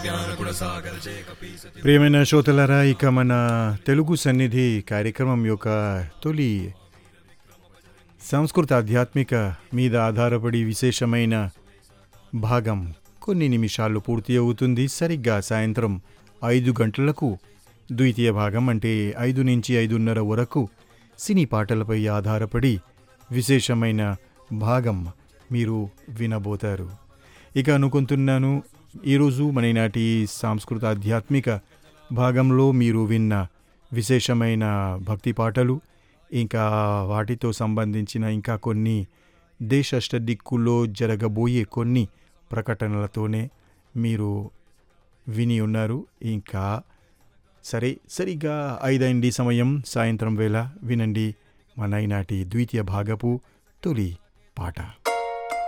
ప్రియమైన శ్రోతలారా ఇక మన తెలుగు సన్నిధి కార్యక్రమం యొక్క తొలి సంస్కృత ఆధ్యాత్మిక మీద ఆధారపడి విశేషమైన భాగం కొన్ని నిమిషాల్లో పూర్తి అవుతుంది సరిగ్గా సాయంత్రం ఐదు గంటలకు ద్వితీయ భాగం అంటే ఐదు నుంచి ఐదున్నర వరకు సినీ పాటలపై ఆధారపడి విశేషమైన భాగం మీరు వినబోతారు ఇక అనుకుంటున్నాను ఈరోజు మన నాటి సాంస్కృత ఆధ్యాత్మిక భాగంలో మీరు విన్న విశేషమైన భక్తి పాటలు ఇంకా వాటితో సంబంధించిన ఇంకా కొన్ని దేశ దిక్కుల్లో జరగబోయే కొన్ని ప్రకటనలతోనే మీరు విని ఉన్నారు ఇంకా సరే సరిగ్గా ఐదైంది సమయం సాయంత్రం వేళ వినండి మన ఈనాటి ద్వితీయ భాగపు తొలి పాట